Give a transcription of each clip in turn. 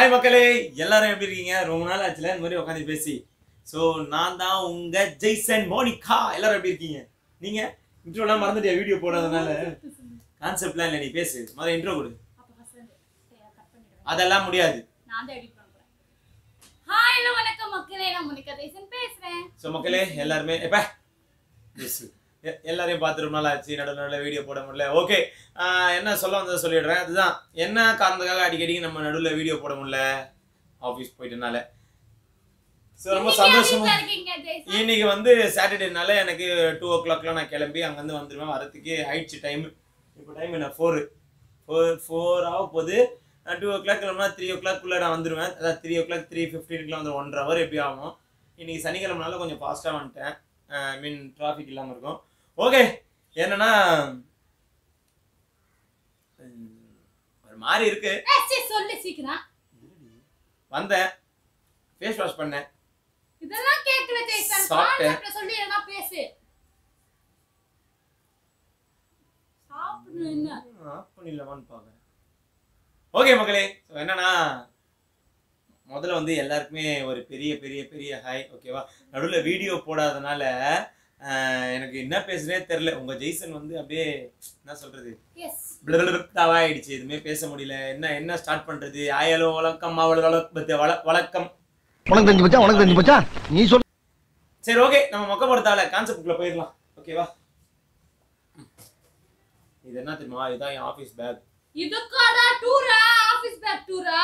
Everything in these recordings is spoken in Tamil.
ஹாய் மக்களே எல்லாரும் எப்படி இருக்கீங்க ரொம்ப நாள் ஆச்சுல இந்த மாதிரி உட்காந்து பேசி ஸோ நான் தான் உங்க ஜெய்சன் மோனிகா எல்லாரும் எப்படி இருக்கீங்க நீங்க இன்ட்ரோலாம் மறந்துட்டியா வீடியோ போடுறதுனால கான்செப்ட்லாம் இல்லை நீ பேசு முதல்ல இன்ட்ரோ கொடு அப்ப husband, ஏய், cut பண்ணிடுவேன். அதெல்லாம் முடியாது நான் தான் edit பண்ண போறேன். Hi, hello, வணக்கம் மக்களே நான் மோனிகா தேசன் பேசுறேன் ஸோ மக்களே எல்லாருமே எப்ப Yes. எ- எல்லாரையும் பார்த்து ரொம்ப நாள் ஆச்சு நடுவில் நடுவில் வீடியோ போட முடியல ஓகே என்ன சொல்ல வந்ததை சொல்லிடுறேன் அதுதான் என்ன காரணத்துக்காக அடிக்கடி நம்ம நடுவில் வீடியோ போட முடியல ஆஃபீஸ் போயிட்டனால ஸோ ரொம்ப இன்னைக்கு சந்தோஷமா வீட்ல இருக்கீங்க, ஜெய்சன். இன்னைக்கு வந்து சாட்டர்டேனால எனக்கு டூ ஓ கிளாக்லாம் நான் கிளம்பி அங்கேருந்து வந்துடுவேன் வரதுக்கு ஆயிடுச்சு டைம் இப்போ டைம் என்ன ஃபோரு ஃபோர் ஃபோர் ஆக போகுது டூ ஓ கிளாக் கிளம்புனா த்ரீ ஓ கிளாக்குள்ளே நான் வந்துடுவேன் அதாவது த்ரீ ஓ கிளாக் த்ரீ ஃபிஃப்டீனுக்குலாம் வந்து ஒன்றரை ஹவர் எப்படி ஆகும் இன்னைக்கு சனிக்கிழமனால கொஞ்சம் ஃபாஸ்ட்டாக வந்துட்டேன் ஐ மீன் டிராஃபிக் இல்லாமல் இருக்கும் ஓகே என்னன்னா உம், ஒரு மாதிரி இருக்கு ஏய், சீ, சொல்லு சீக்கிரம் வந்தேன் ஃபேஸ் வாஷ் பண்ணேன் இதெல்லாம் கேட்கல ஜெய்சன் சாப்பிட்டேன். கான்செப்ட்ல சொல்லி எதனா பேசு சாப்பிடணும் என்ன ஆஃப் பண்ணிடலாமான்னு பார்க்குறேன் ஓகே மக்களே ஸோ என்னன்னா முதல்ல வந்து எல்லாருக்குமே ஒரு பெரிய பெரிய பெரிய ஹாய் ஓகேவா நடுவில் வீடியோ போடாதனால ஆஹ், எனக்கு என்ன பேசுனே தெரில உங்கள் ஜெய்சன் வந்து அப்படியே என்ன சொல்கிறது எஸ் ஆயிடுச்சு எதுவுமே பேச முடியல என்ன என்ன ஸ்டார்ட் பண்ணுறது ஆயாலோ வழக்கம் அவள வழக்க வள வழக்கம் உனக்கு தெரிஞ்சு போச்சா உனக்கு தெரிஞ்சு போச்சா நீ சொல் சரி ஓகே நம்ம மொக்கப்படுத்தால கான்செப்ட்குள்ளே போயிடலாம் ஓகேவா இது என்ன தெரியுமா இதுதான் என் ஆஃபீஸ் பேக் இதுக்காடா டூரா ஆபீஸ் பேக் டூரா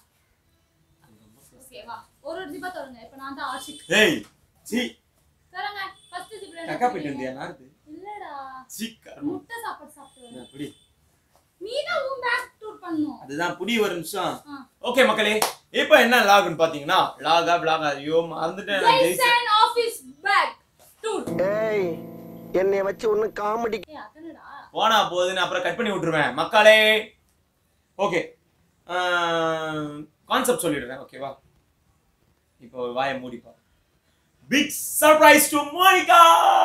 ஓகேவா ஒரு ஒரு ஜிப்பா தருங்க இப்ப நான் தான் ஆஷிக் ஏய் சி தரங்க ஃபர்ஸ்ட் ஜிப்ல கக்கா போயிட்டு இருந்தியா நாருது இல்லடா சி கர்மம். முட்டை சாப்பாடு சாப்பிட்டு என்ன புடி நீ தான் உன் பேக் டூர் பண்ணும் அதுதான் புடி ஒரு நிமிஷம் ஆ. ஓகே மக்களே இப்போ என்ன லாக்னு பாத்தீங்கன்னா லாகா பிளாகா ஐயோ மறந்துட்டேன் நான் ஜெயிச்சேன் ஜெய்சன் ஆபீஸ் பேக் டூர் ஏய் என்னைய வச்சு ஒண்ணு காமெடி ஏய் அதனடா போனா போகுதுன்னு அப்புறம் கட் பண்ணி விட்டுருவேன் மக்களே ஓகே கான்செப்ட் சொல்லிடுறேன் ஓகேவா இப்போ வாயை மூடிப்பா பிக் சர்ப்ரைஸ் டு மோனிகா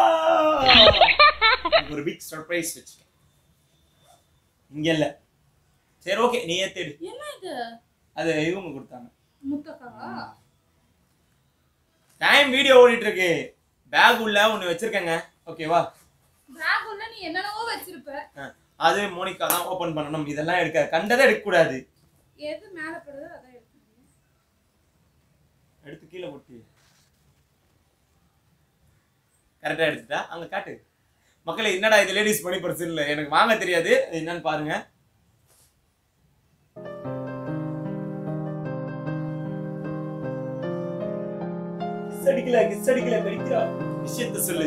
ஒரு பிக் சர்ப்ரைஸ் வச்சுக்கேன் இங்க இல்ல சரி ஓகே நீ ஏத்தேடு என்ன இது அது இவங்க கொடுத்தாங்க முட்டைக்காவா டைம் வீடியோ ஓடிட்டு இருக்கு பேக் உள்ள ஒன்னு வச்சிருக்கேங்க ஓகேவா பேக் உள்ள நீ என்னென்னவோ வச்சிருப்ப அஹ், அது மோனிகா தான் ஓபன் பண்ணணும் இதெல்லாம் எடுக்க கண்டதை எடுக்க கூடாது எது மேல படுதோ அதான் எடுக்கணும் எடுத்து கீழே போட்டு கரெக்டா எடுத்துட்டா அங்க காட்டு மக்களே என்னடா இது லேடிஸ் மணி பர்ஸ் இல்ல எனக்கு வாங்க தெரியாது இது என்னன்னு பாருங்க கிஸ் அடிக்கல கிஸ் அடிக்கல கடிக்கிறா விஷயத்த சொல்லு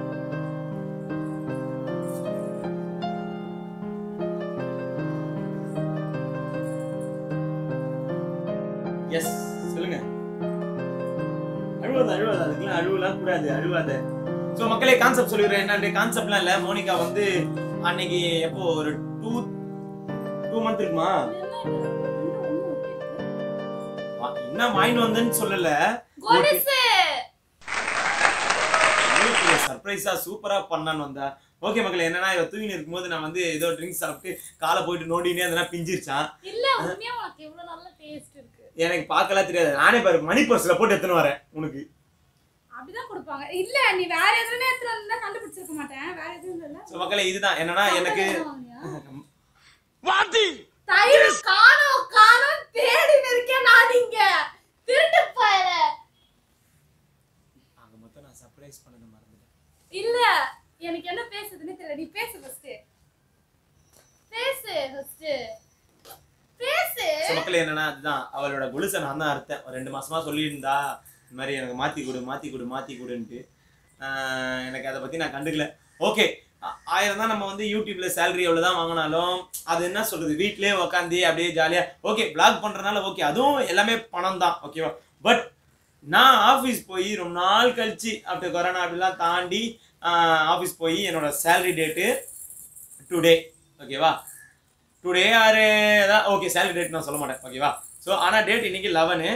எஸ் சொல்லுங்க அழுவாத அழுவாத அதுக்கெல்லாம் அழுவலாம் கூடாது அழுவாத ஸோ மக்களே கான்செப்ட் சொல்லிடுறேன் என்னன்ற கான்செப்ட்லாம் இல்லை மோனிகா வந்து அன்னைக்கு எப்போ ஒரு டூ டூ மந்த் இருக்குமா என்ன இது? ரெண்டு ஒண்ணு ஒட்டி இருக்கு. வா- என்ன வாங்கிட்டு வந்தேன்னு சொல்லல கொலுசு சர்ப்ரைஸா சூப்பரா பண்ணான்னு வந்தா ஓகே மக்களே என்னன்னா இவ தூங்கின்னு இருக்கும்போது நான் வந்து ஏதோ ட்ரிங்க்ஸ் சாப்பிட்டு காலை போயிட்டு நோண்டினே அதெல்லாம் பிஞ்சிருச்சான் இல்ல உண்மையா உனக்கு எவ்வளவு நல்ல டேஸ்ட் இருக்கு எனக்கு பார்க்கலாம் தெரியாது நானே பாரு மணி பர்ஸ்ல போட்டு எடுத்துன்னு வரேன் உனக்கு அப்படிதான் கொடுப்பாங்க இல்ல நீ வேற எதுவுமே எடுத்துட்டு வந்தா கண்டுபிடிச்சிருக்க மாட்டேன் வேற எதுவும் இல்ல ஸோ மக்களே இதுதான் என்னன்னா எனக்கு தயிர் காணோம் காணோம் தேடி இருக்கேன் நான் இங்க திருட்டு போயில அங்க மொத்தம் நான் சர்ப்ரைஸ் பண்ணது மறந்துட்டேன் இல்ல எனக்கு என்ன பேசுதுன்னு தெரியல நீ பேசு ஃபர்ஸ்ட் பேசு ஃபர்ஸ்ட் பேசு ஸோ மக்களே என்னன்னா அதுதான் அவளோட கொலுசை நான் தான் அறுத்தேன் ஒரு ரெண்டு மாசமா சொல்லியிருந்தா இந்த மாதிரி எனக்கு மாத்தி கொடு மாத்தி கொடு மாத்தி கொடுன்ட்டு ஆஹ் எனக்கு அதை பத்தி நான் கண்டுக்கல ஓகே ஆயிரம் தான் நம்ம வந்து யூடியூப்ல சேலரி எவ்வளோ தான் வாங்கினாலும் அது என்ன சொல்றது வீட்லயே உக்காந்து அப்படியே ஜாலியா ஓகே vlog பண்றதுனால ஓகே அதுவும் எல்லாமே பணம் தான் ஓகேவா பட் நான் ஆஃபீஸ் போய் ரொம்ப நாள் கழிச்சு அப்படி கொரோனா அப்படிலாம் தாண்டி ஆஃபீஸ் போய் என்னோட சேலரி டேட்டு டுடே ஓகேவா டுடே ஆறு தான் ஓகே சேலரி டேட் நான் சொல்ல மாட்டேன் ஓகேவா ஸோ ஆனால் டேட் இன்னைக்கு லெவனு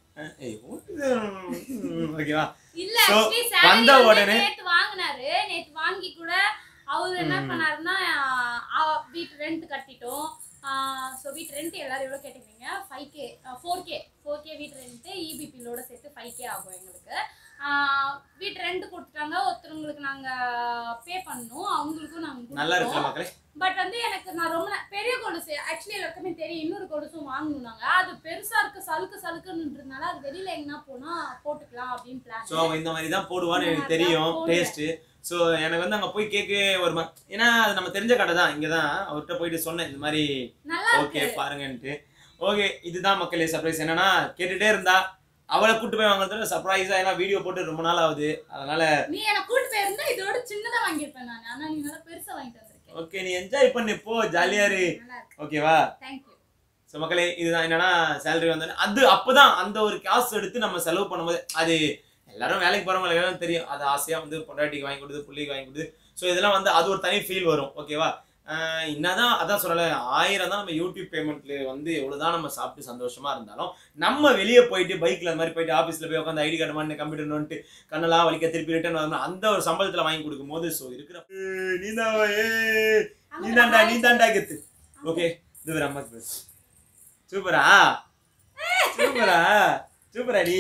ஓகேவா இல்ல So, actually வந்த salary வந்து உடனே- நேத்து வாங்குனாரு நேத்து வாங்கி கூட அவர் என்ன பண்ணாருன்னா அவ வீட்டு ரெண்ட் கட்டிட்டோம் ஸோ வீட்டு ரெண்ட் எல்லாரும் எவ்வளோ கேட்டிருந்தீங்க five K four K four K வீட்டு ரெண்ட்டு இபி பில்லோட சேர்த்து ஃபைவ் கே ஆகும் எங்களுக்கு ஆஹ் வீட்டு ரெண்ட் கொடுத்துட்டாங்க ஒருத்தவங்களுக்கு நாங்கள் பே பண்ணோம் அவங்களுக்கும் நாங்கள் நல்லா இருக்குல்ல மக்களே பட் வந்து எனக்கு நான் ரொம்ப நா- பெரிய கொலுசு ஆக்சுவலி எல்லாருக்குமே தெரியும் இன்னொரு கொலுசும் வாங்கணும் நாங்க அது பெருசா இருக்கு சலுக்கு சலுக்குன்றதுனால அது வெளியில எங்கனா போனா போட்டுக்கலாம் அப்படின்னு பிளான் ஸோ அவன் இந்த மாதிரி தான் போடுவான்னு எனக்கு தெரியும் டேஸ்ட் ஸோ எனக்கு வந்து அங்கே போய் கேட்க ஒரு மா- ஏன்னா அது நம்ம தெரிஞ்ச கடை தான் இங்கே தான் அவர்கிட்ட போயிட்டு சொன்னேன் இந்த மாதிரி நல்லா ஓகே இருக்கு பாருங்கன்ட்டு ஓகே இதுதான் மக்களே சர்ப்ரைஸ் என்னன்னா கேட்டுட்டே இருந்தா அவளை கூட்டு போய் வாங்குறதுல சர்ப்ரைஸா ஏன்னா வீடியோ போட்டு ரொம்ப நாள் ஆகுது அதனால நீ என்ன கூட்டு போயிருந்தா இதோட சின்னதா வாங்கியிருப்பேன் நான் ஆனா நீ நல்லா பெருசா வாங்கிட்டு வந்திருக்கேன் ஓகே நீ என்ஜாய் பண்ணு போ ஜாலியா இரு நல்லா இருக்கு ஓகேவா தேங்க்யூ ஸோ மக்களே இதுதான் என்னன்னா சேலரி வந்தோடனே அது அப்பதான் அந்த ஒரு காசு எடுத்து நம்ம செலவு பண்ணும்போது அது எல்லாரும் வேலைக்கு போறவங்க எல்லாரும் தெரியும் அது ஆசையா வந்து பொண்டாட்டிக்கு வாங்கி கொடுத்து பிள்ளைக்கு வாங்கி கொடுத்து ஸோ இதெல்லாம் வந்து அது ஒரு தனி ஃபீல் வரும் ஓகேவா ஆஹ் என்னதான் அதான் சொல்லல ஆயிரம் தான் நம்ம யூடியூப் பேமெண்ட்ல வந்து எவ்வளவுதான் நம்ம சாப்பிட்டு சந்தோஷமா இருந்தாலும் நம்ம வெளியே போயிட்டு பைக்ல அந்த மாதிரி போயிட்டு ஆஃபீஸ்ல போய் உட்காந்து ஐடி கார்டு மாதிரி கம்ப்யூட்டர் நோட்டு கண்ணெல்லாம் வலிக்க திருப்பி ரிட்டர்ன் வரணும் அந்த ஒரு சம்பளத்துல வாங்கி கொடுக்கும் போது ஸோ இருக்கிற நீ தான் நீ தாண்டா நீ தாண்டா கெத்து ஓகே இது ஒரு அம்மா சூப்பரா சூப்பரா சூப்பரா டி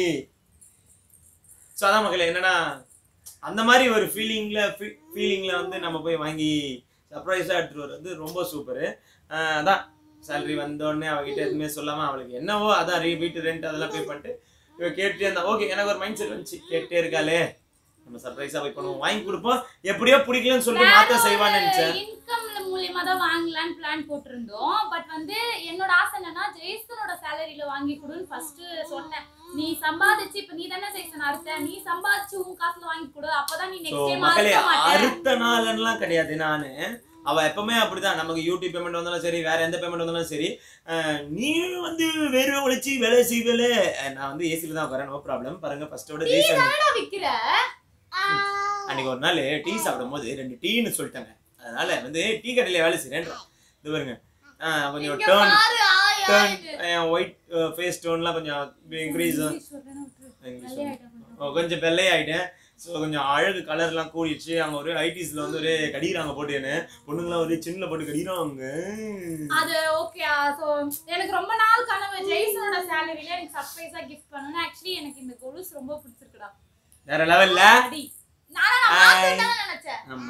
ஸோ அதான் மக்களே என்னன்னா அந்த மாதிரி ஒரு ஃபீலிங்ல ஃபீலிங்ல வந்து நம்ம போய் வாங்கி சர்ப்ரைஸாக எடுத்துட்டு வர்றது ரொம்ப சூப்பரு அதான் சேலரி வந்தோடனே அவகிட்ட எதுவுமே சொல்லாம அவளுக்கு என்னவோ அதான் ரீ வீட்டு ரெண்ட் அதெல்லாம் பே பண்ணிட்டு இவ கேட்டுட்டே இருந்தா ஓகே எனக்கு ஒரு மைண்ட் செட் வந்துச்சு கேட்டே இருக்காளே நம்ம சர்ப்ரைஸா போய் பண்ணுவோம் வாங்கி கொடுப்போம் எப்படியோ பிடிக்கலன்னு சொல்லிட்டு மாத்த செய்வான்னு நினைச்சேன் இன்கம் மூலியமா தான் வாங்கலாம்னு பிளான் போட்டிருந்தோம் பட் வந்து என்னோட ஆசை என்னன்னா ஜெய்சனோட சேலரியில வாங்கி கொடுன்னு ஃபர்ஸ்ட் சொன்னேன் நீ சம்பாதிச்சு இப்ப நீ தானே ஜெய்சன் அறுத்த நீ சம்பாதிச்சு உன் காசுல வாங்கி கொடு அப்பதான் நீ ஸோ நெக்ஸ்ட் டைம் மக்களே அறுக்க மாட்டே அறுத்த நாளெல்லாம் கிடையாது நானு அவ எப்பவுமே அப்படிதான் நமக்கு யூடியூப் பேமெண்ட் வந்தாலும் சரி வேற எந்த பேமெண்ட் வந்தாலும் சரி அஹ், நீ வந்து வேறு உழைச்சி வேலை செய்வல நான் வந்து ஏசில தான் வரேன் நோ ப்ராப்ளம் பாருங்க ஃபர்ஸ்டோட ஜெய்சன் என்னடா விக்கிற அன்னைக்கு ஒரு நாள் டீ சாப்பிடும் போது ரெண்டு டீன்னு சொல்லிட்டாங்க அதனால வந்து டீ கடையில வேலை செய்யறேன் இது பாருங்க அஹ், கொஞ்சம் இங்க டேர்ன் பாரு ஆயா டேர்ன் ஒயிட் ஃபேஸ் டோன்லாம் கொஞ்சம் இன்க்ரீஸ் இங்கிலீஷ் சொல்றேன்னு விட்டுரு. இங்கிலீஷ் வெள்ளையாயிட்டேன் கொஞ்சம். ஓ, கொஞ்சம் வெள்ளையாயிட்டேன் ஸோ கொஞ்சம் அழகு கலர்லாம் கூடிடுச்சு அங்கே ஒரு ஐடிஸ்ல வந்து ஒரு கடிக்கிறாங்க போட்டு என்ன பொண்ணுங்களாம் ஒரு சின்ன போட்டு கடிக்கிறாங்க அது ஓகே சோ எனக்கு ரொம்ப நாள் கனவு ஜெய்சனோட சேலரியில எனக்கு சர்ப்ரைஸா கிஃப்ட் பண்ணனும் ஆக்சுவலி எனக்கு இந்த கொலுசு ரொம்ப பிடிச்சிருக்குடா வேற லெவல்ல அடி நானா நான் மாத்தணும் தான் நினைச்சேன் ஆமா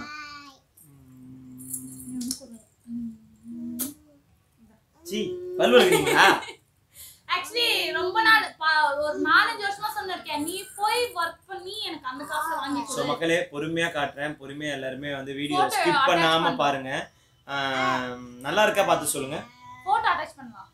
சி பல் வளர்க்குறீங்களா ஆக்சுவலி ரொம்ப நாள் பா- ஒரு நாலஞ்சு வருஷமா சொன்னிருக்கேன் நீ போய் ஒர்க் பண்ணி எனக்கு அந்த காசுல வாங்கி ஸோ கொடு மக்களே பொறுமையா காட்டுறேன் பொறுமையா எல்லாருமே வந்து வீடியோ Photo ஸ்கிப் attach பண்ணாம பண்ணு. பாருங்க ஆம், நல்லா இருக்கா பார்த்து சொல்லுங்க போட்டோ அட்டாச் பண்ணலாம்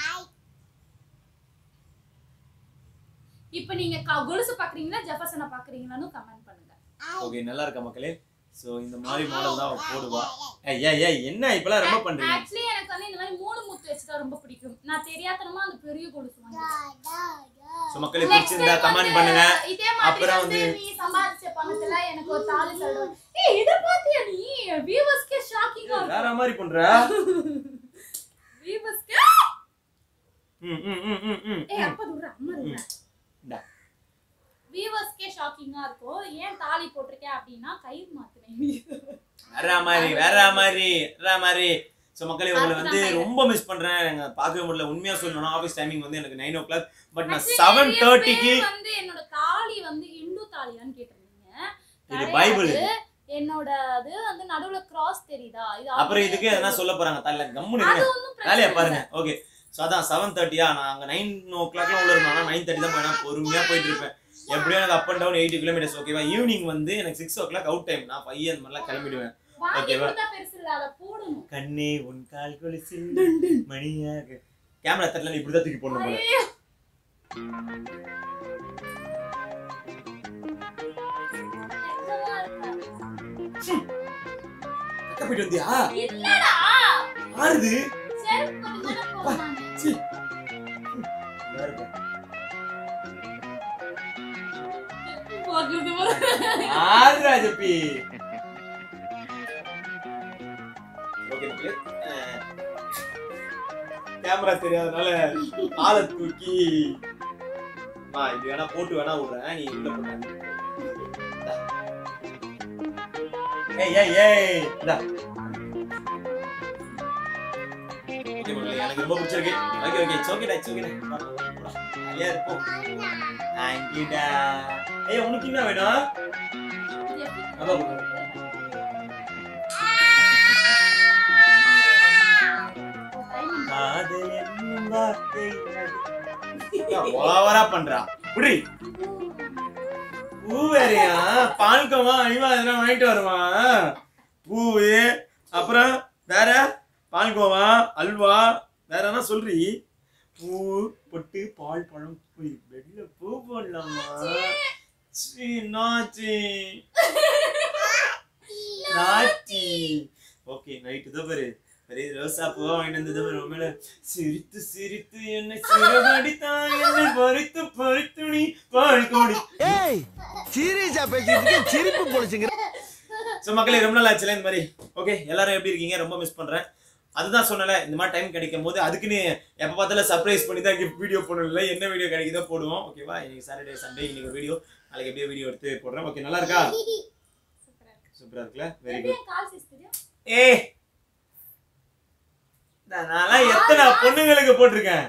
இப்போ நீங்க க- கொலுசு பாக்குறீங்களா ஜெஃபர்சனை பாக்குறீங்களான்னு கமெண்ட் பண்ணுங்க ஓகே நல்லா இருக்கா மக்களே ஸோ இந்த மாதிரி மாடல் தான் அவ போடுவா ஏய் ஏய் ஏய் என்ன இப்பெல்லாம் ரொம்ப பண்றீங்க ஆக்சுவலி எனக்கு வந்து இந்த மாதிரி மூணு முத்து வச்சுதான் ரொம்ப பிடிக்கும் நான் தெரியாதனமா அந்த பெரிய கொலுசு வாங்கிட்டேன் ஸோ மக்களே Next பிடிச்சிருந்தா time கமெண்ட் வந்து பண்ணுங்க இதே மாதிரி அப்புறம் வந்து வந்து- நீ சம்பாதிச்ச பணத்துல எனக்கு ஒரு தாலி சொல்லுவேன் ஏய் இத பாத்தியா நீ வியூவர்ஸ்க்கே ஷாக்கிங்கா வேற இருக்கும் மாதிரி பண்ற வியூவர்ஸ்க்கே ம் ம் ம் ம் ம் ஏய் அப்பா தூர அம்மா தூர இந்தா. வியூவர்ஸ்க்கே ஷாக்கிங்கா இருக்கும் ஏன் தாலி போட்டிருக்கேன் அப்படின்னா கயிறு மாத்துனேன் வேற மாதிரி வேற மாதிரி வேற மாதிரி ஸோ மக்களே உங்களை வந்து அதுதான் ரொம்ப மிஸ் பண்றேன் எனக்கு பார்க்கவே முடியல உண்மையா சொல்லணும்னா ஆஃபீஸ் டைமிங் வந்து எனக்கு நைன் ஓ கிளாக் பட் நான் Actually, செவன் நிறைய தேர்ட்டிக்கு பேர் வந்து என்னோட தாலி வந்து இந்து தாலியான்னு கேட்டிருந்தீங்க இது கிடையாது. பைபிள் என்னோட அது வந்து நடுவுல கிராஸ் தெரியுதா இது அப்புறம் இதுக்கு எதனா சொல்ல போறாங்க தள்ள கம்முன்னு அது இருங்க. ஒண்ணும் வேலையை பிரச்சனை பாருங்க ஓகே ஸோ அதான் செவன் தேர்ட்டியா நான் அங்கே நைன் ஓ கிளாக்லாம் உள்ள இருந்தோம்னா நைன் தேர்ட்டி தான் போயினா பொறுமையாக போயிட்டு இருப்பேன் எப்படியும் எனக்கு up and down eighty kilometres ஓகேவா ஈவினிங் வந்து எனக்கு six o'clock out time நான் ஃபைவ் அந்த மாதிரிலாம் கிளம்பிடுவேன் வாங்கி ஓகேவா? கொடுத்தா பெருசு இல்ல அதை போடணும் கண்ணே உன் கால் கொலுசில் மணியாக கேமரா தட்டல இப்படி தான் தூக்கி போடணும் போல ஐயோ. எங்கம்மா இருக்க? அக்கா போயிட்டு வந்தியா இல்லடா ஆறுது செருப்பு போட்டுதானே போனானே. சி. நல்லா இருக்கு. போகுது போகுது. ஆறுடா ஜப்பி ஓகே மக்களே கேமரா தெரியாதனால ஆளை தூக்கி மா இது வேணா போட்டு வேணா விடுறேன் நீ உள்ள போட்டாங்க ஏய் ஏய் ஏய் இந்தா ஓகே எனக்கு ரொம்ப பிடிச்சிருக்கு ஓகே ஓகே இட்ஸ் ஓகேடா இட்ஸ் ஓகேடா ஜாலியா இருப்போம் தேங்க்யூடா ஏய் உனக்கு என்ன வேணும் அப்பா கொடு. காதல் என்னும் வார்த்தை ஓவரா பண்றா புடி பூ வேறையா பால்கோவா அழிவா எதனா வாங்கிட்டு வருவான் பூவு அப்புறம் வேற பால்கோவா அல்வா வேற என்ன சொல்றி பூ பொட்டு பால் பழம் போய் வெளியில பூ போடலாமா சீ, நாச்சி நாச்சி ஓகே நைட்டு தான் பாரு பெரிய ரோசா பூவா வாங்கிட்டு வந்தது பாரு உண்மையில சிரித்து சிரித்து என்னை சிறகடித்தான் என்னை பறித்து பறித்து நீ பால் கொடி ஏய் சீரியஸா பேசிட்டு இருக்கேன் சிரிப்பு பொழிச்சுங்க ஸோ மக்களே ரொம்ப நாள் ஆச்சுல இந்த மாதிரி ஓகே எல்லாரும் எப்படி இருக்கீங்க ரொம்ப மிஸ் பண்றேன் அதுதான் சொன்னல இந்த மாதிரி டைம் கிடைக்கும் போது அதுக்குன்னு எப்போ பார்த்தாலும் சர்ப்ரைஸ் பண்ணி தான் இங்கே வீடியோ போடணும்ல என்ன வீடியோ கிடைக்குதோ போடுவோம் ஓகேவா இன்னைக்கு சாட்டர்டே சண்டே இன்னைக்கு ஒரு வீடியோ நாளைக்கு எப்படியோ வீடியோ எடுத்து போடுறேன் ஓகே நல்லா இருக்கா சூப்பரா இருக்குல்ல வெரி குட் கால் தெரியும் ஏ நான்லாம் எத்தனை பொண்ணுங்களுக்கு போட்டிருக்கேன்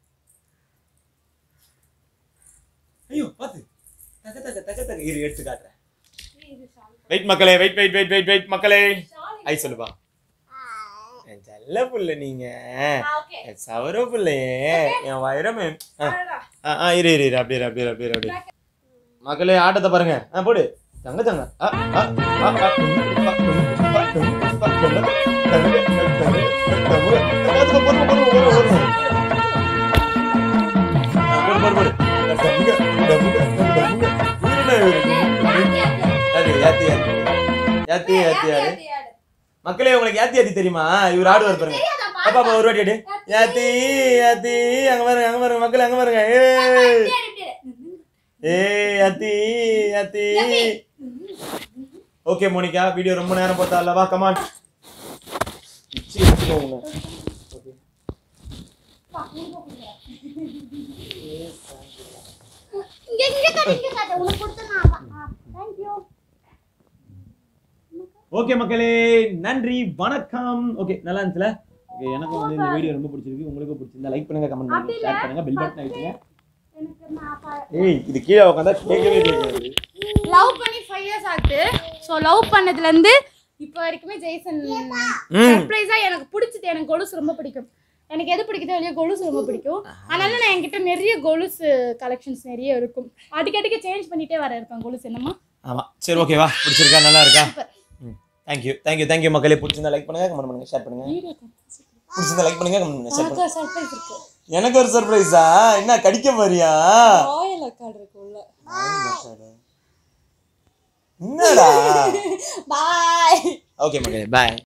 ஐயோ பாத்து தக தக தக தக இரு எடுத்து காட்டுறேன் இது ஷால் வெயிட் மக்களே wait wait wait wait wait மக்களே ஷால் ஐ சொல்லுப்பா என் செல்ல புள்ள நீங்க ஆ ஓகே என் சவர புள்ளையே என் வைரமே ஆ, அடடா ஆ, ஆ, இரு இரு இரு அப்படியே இரு, அப்படியே இரு, அப்படியே இரு, அப்படியே இரு. மக்களே ஆட்டத்தை பாருங்க ஆ போடு தங்க தங்க ஆ, ஆ, ஆ, ஆ, ஆ, போதுமா, போதுமா, போதுமா, போதுமா, போதுமா. ஆ, போடு, போடு, போடு. தங்க, தங்க, தங்க. இவரு என்ன இவரு? யாரு, யாத்தி, யாத்தி. யாத்தி, யாத்தி, யாரு? மக்களே உங்களுக்கு யாத்தி யாத்தி தெரியுமா இவர் ஆடுவார் பாருங்க அப்பா அப்பா ஒரு வாட்டி ஆடு யாத்தி யாத்தி அங்க பாருங்க அங்க பாருங்க மக்களே அங்க பாருங்க ஏய் ஏய் யாத்தி யாத்தி ஓகே மோனிகா வீடியோ ரொம்ப நேரம் பார்த்தா அல்லவா கமான் இங்க இங்க காட்டு இங்க காட்டு உனக்கு கொடுத்தேன் தேங்க் யூ ஓகே மக்களே நன்றி வணக்கம் ஓகே நல்லா இருந்துச்சுல ஓகே எனக்கும் வந்து இந்த வீடியோ ரொம்ப பிடிச்சிருக்கு உங்களுக்கும் பிடிச்சிருந்தா லைக் பண்ணுங்க கமெண்ட் பண்ணுங்க ஷேர் பண்ணுங்க பெல் பட்டன் அழுத்துங்க எனக்கு நான் ஏய் இது கீழே உட்காந்தா கேட்கவே கேட்காது லவ் பண்ணி ஃபைவ் இயர்ஸ் ஆகுது ஸோ லவ் பண்ணதுலேருந்து இப்போ வரைக்குமே ஜெய்சன் ம் சர்ப்ரைஸா எனக்கு பிடிச்சது எனக்கு கொலுசு ரொம்ப பிடிக்கும் எனக்கு எது பிடிக்குதோ இல்லையோ கொலுசு ரொம்ப பிடிக்கும் அதனால நான் என்கிட்ட நிறைய கொலுசு கலெக்ஷன்ஸ் நிறைய இருக்கும் அடிக்கடிக்கு சேஞ்ச் பண்ணிட்டே வர இருப்பேன் கொலுசு என்னமா ஆமா சரி ஓகேவா பிடிச்சிருக்கா நல்லா இருக்கா Super. ம் தேங்க்யூ தேங்க்யூ தேங்க்யூ மக்களே பிடிச்சிருந்தா லைக் பண்ணுங்க கமெண்ட் பண்ணுங்க ஷேர் பண்ணுங்க பிடிச்சிருந்தா லைக் பண்ணுங்க கமெண்ட் பண்ணுங்க ஷேர் பண்ணுங்க சர்ப்ரைஸ் இருக்கு எனக்கு ஒரு சர்ப்ரைஸா என்ன கடிக்க போறியா ராயல் அக்கார்டு இருக்கு உள்ள என்னடா பாய் ஓகே மக்களே பாய்